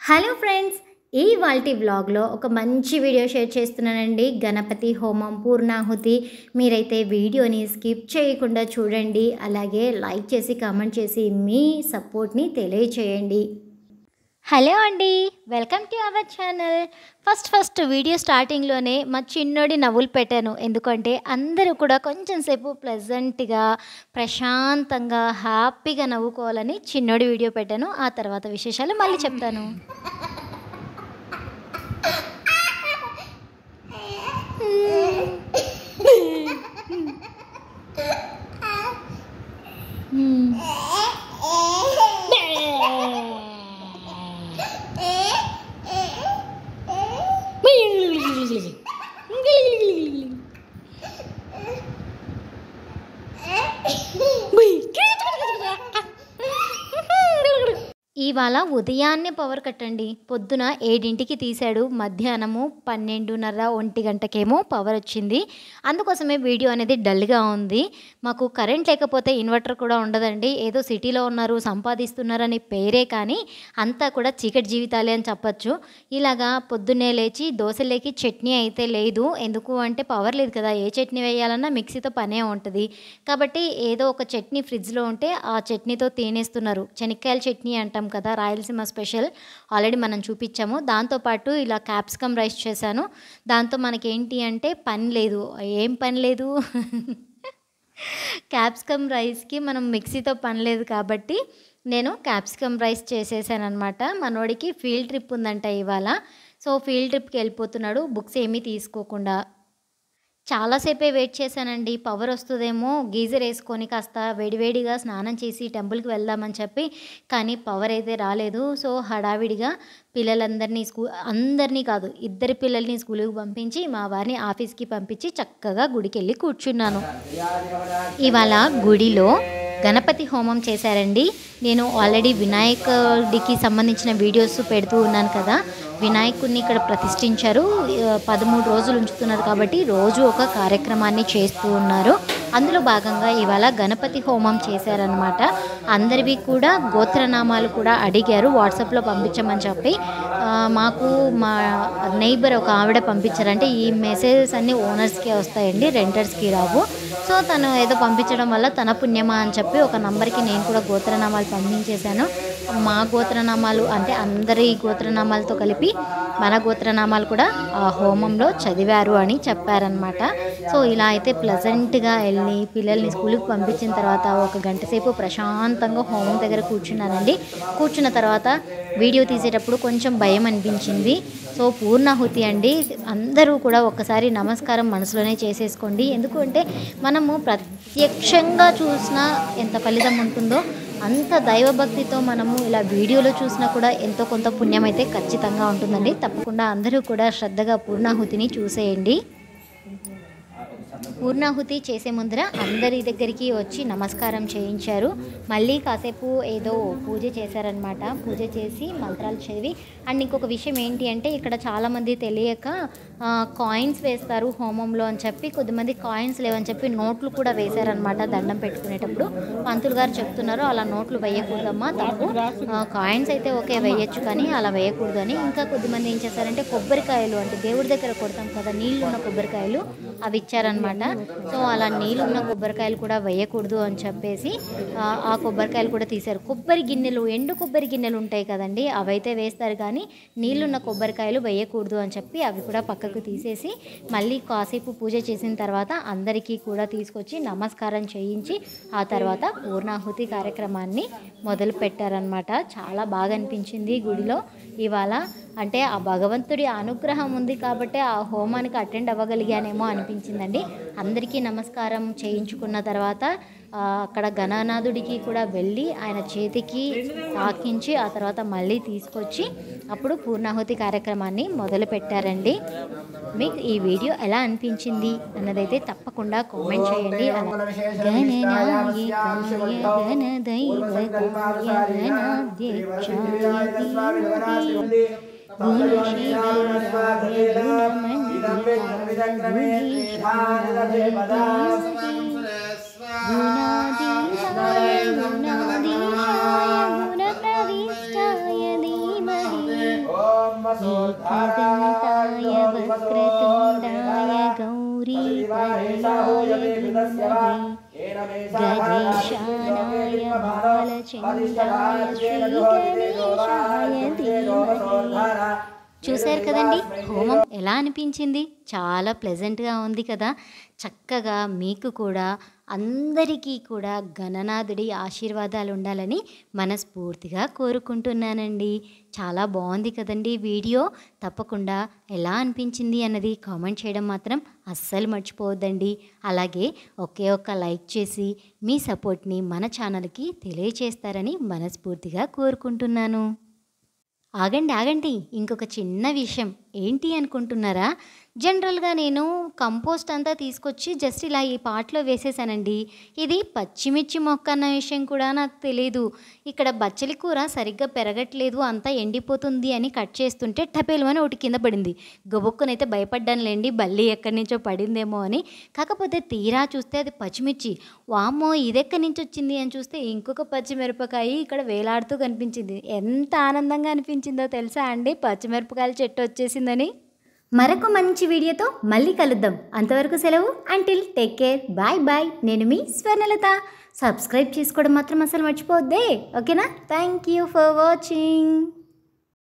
hello friends ఈ వాల్టి వ్లాగ్లో ఒక మంచి వీడియో షేర్ చేస్తున్నానండి గణపతి హోమం పూర్ణాహుతి మీరైతే వీడియోని స్కిప్ చేయకుండా చూడండి అలాగే లైక్ చేసి కామెంట్ చేసి మీ సపోర్ట్ని తెలియచేయండి హలో అండి welcome to our channel first first video స్టార్టింగ్లోనే మా చిన్నోడి నవ్వులు పెట్టాను ఎందుకంటే అందరూ కూడా కొంచెం సేపు ప్లెజెంట్గా ప్రశాంతంగా హ్యాపీగా నవ్వుకోవాలని చిన్నోడి వీడియో పెట్టాను ఆ తర్వాత విశేషాలు మళ్ళీ చెప్తాను ఇవాళ ఉదయాన్నే పవర్ కట్టండి పొద్దున ఏడింటికి తీశాడు మధ్యాహ్నము పన్నెండున్నర ఒంటి గంటకేమో పవర్ వచ్చింది అందుకోసమే వీడియో అనేది డల్గా ఉంది మాకు కరెంట్ లేకపోతే ఇన్వర్టర్ కూడా ఉండదండి ఏదో సిటీలో ఉన్నారు సంపాదిస్తున్నారని పేరే కానీ అంతా కూడా చీకటి జీవితాలే అని చెప్పచ్చు ఇలాగా పొద్దున్నే లేచి దోశలేకి చట్నీ అయితే లేదు ఎందుకు అంటే పవర్ లేదు కదా ఏ చట్నీ వేయాలన్నా మిక్సీతో పనే ఉంటుంది కాబట్టి ఏదో ఒక చట్నీ ఫ్రిడ్జ్లో ఉంటే ఆ చట్నీతో తినేస్తున్నారు శనక్కాయల చట్నీ అంటాం కదా రాయలసీమ స్పెషల్ ఆల్రెడీ మనం చూపించాము దాంతోపాటు ఇలా క్యాప్సికమ్ రైస్ చేశాను దాంతో మనకేంటి అంటే పని లేదు ఏం పని లేదు క్యాప్సికమ్ రైస్కి మనం మిక్సీతో పని లేదు కాబట్టి నేను క్యాప్సికమ్ రైస్ చేసేసాను అనమాట మనోడికి ఫీల్డ్ ట్రిప్ ఉందంట ఇవాళ సో ఫీల్డ్ ట్రిప్కి వెళ్ళిపోతున్నాడు బుక్స్ ఏమీ తీసుకోకుండా చాలాసేపే వెయిట్ చేశానండి పవర్ వస్తుందేమో గీజర్ వేసుకొని కాస్త వేడివేడిగా స్నానం చేసి టెంపుల్కి వెళ్దామని చెప్పి కానీ పవర్ అయితే రాలేదు సో హడావిడిగా పిల్లలందరినీ స్కూల్ అందరినీ కాదు ఇద్దరి పిల్లల్ని స్కూల్కి పంపించి మా వారిని ఆఫీస్కి పంపించి చక్కగా గుడికి వెళ్ళి కూర్చున్నాను ఇవాళ గుడిలో గణపతి హోమం చేశారండి నేను ఆల్రెడీ వినాయకుడికి సంబంధించిన వీడియోస్ పెడుతూ ఉన్నాను కదా వినాయకుడిని ఇక్కడ ప్రతిష్ఠించారు ఆ, పదమూడు రోజులు ఉంచుతున్నారు కాబట్టి రోజు ఒక కార్యక్రమాన్ని చేస్తూ ఉన్నారు అందులో భాగంగా ఇవాళ గణపతి హోమం చేశారనమాట అందరివి కూడా గోత్రనామాలు కూడా అడిగారు వాట్సాప్లో పంపించమని చెప్పి ఆ, మాకు మా నైబర్ ఒక ఆవిడ పంపించారంటే ఈ మెసేజెస్ అన్నీ ఓనర్స్కే వస్తాయండి రెంటర్స్కి రావు సో తను ఏదో పంపించడం వల్ల తన పుణ్యమా అని చెప్పి ఒక నంబర్కి నేను కూడా గోత్రనామాలు పంపించేశాను మా గోత్రనామాలు అంటే అందరి గోత్రనామాలతో కలిపి మన గోత్రనామాలు కూడా ఆ హోమంలో చదివారు అని చెప్పారనమాట సో ఇలా అయితే ప్లజెంట్గా వెళ్ళి పిల్లల్ని స్కూల్కి పంపించిన తర్వాత ఒక గంట సేపు ప్రశాంతంగా హోమం దగ్గర కూర్చున్నానండి కూర్చున్న తర్వాత వీడియో తీసేటప్పుడు కొంచెం భయం అనిపించింది సో పూర్ణాహుతి అండి అందరూ కూడా ఒక్కసారి నమస్కారం మనసులోనే చేసేసుకోండి ఎందుకంటే మనము ప్రత్యక్షంగా చూసినా ఎంత ఫలితం ఉంటుందో అంత దైవభక్తితో మనము ఇలా వీడియోలో చూసినా కూడా ఎంతో కొంత పుణ్యం అయితే ఖచ్చితంగా ఉంటుందండి తప్పకుండా అందరూ కూడా శ్రద్ధగా పూర్ణాహుతిని చూసేయండి పూర్ణాహుతి చేసే ముందర అందరి దగ్గరికి వచ్చి నమస్కారం చేయించారు మళ్ళీ కాసేపు ఏదో పూజ చేశారనమాట పూజ చేసి మంత్రాలు చదివి అండ్ ఇంకొక విషయం ఏంటి అంటే ఇక్కడ చాలామంది తెలియక కాయిన్స్ వేస్తారు హోమంలో అని చెప్పి కొద్దిమంది కాయిన్స్ లేవని చెప్పి నోట్లు కూడా వేశారనమాట దండం పెట్టుకునేటప్పుడు పంతులు గారు చెప్తున్నారు అలా నోట్లు వేయకూడదమ్మా తప్పు కాయిన్స్ అయితే ఓకే వేయచ్చు కానీ అలా వేయకూడదు అని ఇంకా కొద్దిమంది ఏం చేశారంటే కొబ్బరికాయలు అంటే దేవుడి దగ్గర కొడతాం కదా నీళ్ళు ఉన్న కొబ్బరికాయలు అవి ఇచ్చారనమాట సో అలా నీళ్ళు ఉన్న కొబ్బరికాయలు కూడా వేయకూడదు అని చెప్పేసి ఆ, ఆ కొబ్బరికాయలు కూడా తీశారు కొబ్బరి గిన్నెలు ఎండు కొబ్బరి గిన్నెలు ఉంటాయి కదండి అవైతే వేస్తారు కానీ నీళ్ళున్న కొబ్బరికాయలు వేయకూడదు అని చెప్పి అవి కూడా పక్కకు తీసేసి మళ్ళీ కాసేపు పూజ చేసిన తర్వాత అందరికీ కూడా తీసుకొచ్చి నమస్కారం చేయించి ఆ తర్వాత పూర్ణాహుతి కార్యక్రమాన్ని మొదలు పెట్టారనమాట చాలా బాగా అనిపించింది గుడిలో ఇవాళ అంటే ఆ భగవంతుడి అనుగ్రహం ఉంది కాబట్టి ఆ హోమానికి అటెండ్ అవ్వగలిగానేమో అనిపించిందండి అందరికీ నమస్కారం చేయించుకున్న తర్వాత ఆ, అక్కడ గణనాథుడికి కూడా వెళ్ళి ఆయన చేతికి తాకించి ఆ తర్వాత మళ్ళీ తీసుకొచ్చి అప్పుడు పూర్ణాహుతి కార్యక్రమాన్ని మొదలు పెట్టారండి మీకు ఈ వీడియో ఎలా అనిపించింది అన్నదైతే తప్పకుండా కామెంట్ చేయండి అలా గణనాయకాయ గణదైవతాయ గణాధ్యక్షాయ ధీమహి గుణాధీశాయ గుణాధీశాయ గుణప్రవిష్టాయ ధీమహి एकदन्ताय वक्रतुण्डाय गौरीपदयाय धीमहि गजेशानाय बालचन्द्राय श्रीगणेशाय धीमहि చూశారు కదండి హోమం ఎలా అనిపించింది చాలా ప్లెజెంట్గా ఉంది కదా చక్కగా మీకు కూడా అందరికీ కూడా గణనాథుడి ఆశీర్వాదాలు ఉండాలని మనస్ఫూర్తిగా కోరుకుంటున్నానండి చాలా బాగుంది కదండి వీడియో తప్పకుండా ఎలా అనిపించింది అన్నది కామెంట్ చేయడం మాత్రం అస్సలు మర్చిపోవద్దండి అలాగే ఒకే ఒక్క లైక్ చేసి మీ సపోర్ట్ని మన ఛానల్కి తెలియచేస్తారని మనస్ఫూర్తిగా కోరుకుంటున్నాను ఆగండి ఆగండి ఇంకొక చిన్న విషయం ఏంటి అనుకుంటున్నారా జనరల్గా నేను కంపోస్ట్ అంతా తీసుకొచ్చి జస్ట్ ఇలా ఈ పాట్లో వేసేసానండి ఇది పచ్చిమిర్చి మొక్క అన్న విషయం కూడా నాకు తెలియదు ఇక్కడ బచ్చలి కూర సరిగ్గా పెరగట్లేదు అంతా ఎండిపోతుంది అని కట్ చేస్తుంటే టపేలు అని ఒకటి కింద పడింది గబుక్కునైతే భయపడ్డానులేండి బల్లి ఎక్కడి నుంచో పడిందేమో అని కాకపోతే తీరా చూస్తే అది పచ్చిమిర్చి వామ్మో ఇది ఎక్కడి నుంచి వచ్చింది అని చూస్తే ఇంకొక పచ్చిమిరపకాయ ఇక్కడ వేలాడుతూ కనిపించింది ఎంత ఆనందంగా అనిపించిందో తెలుసా అండి పచ్చిమిరపకాయల చెట్టు వచ్చేసిందని మరొక మంచి వీడియోతో మళ్ళీ కలుద్దాం అంతవరకు సెలవు until take care bye bye నేను మీ స్వర్ణలత సబ్స్క్రైబ్ చేసుకోవడం మాత్రం అసలు మర్చిపోవద్దే ఓకేనా థ్యాంక్ యూ ఫర్ వాచింగ్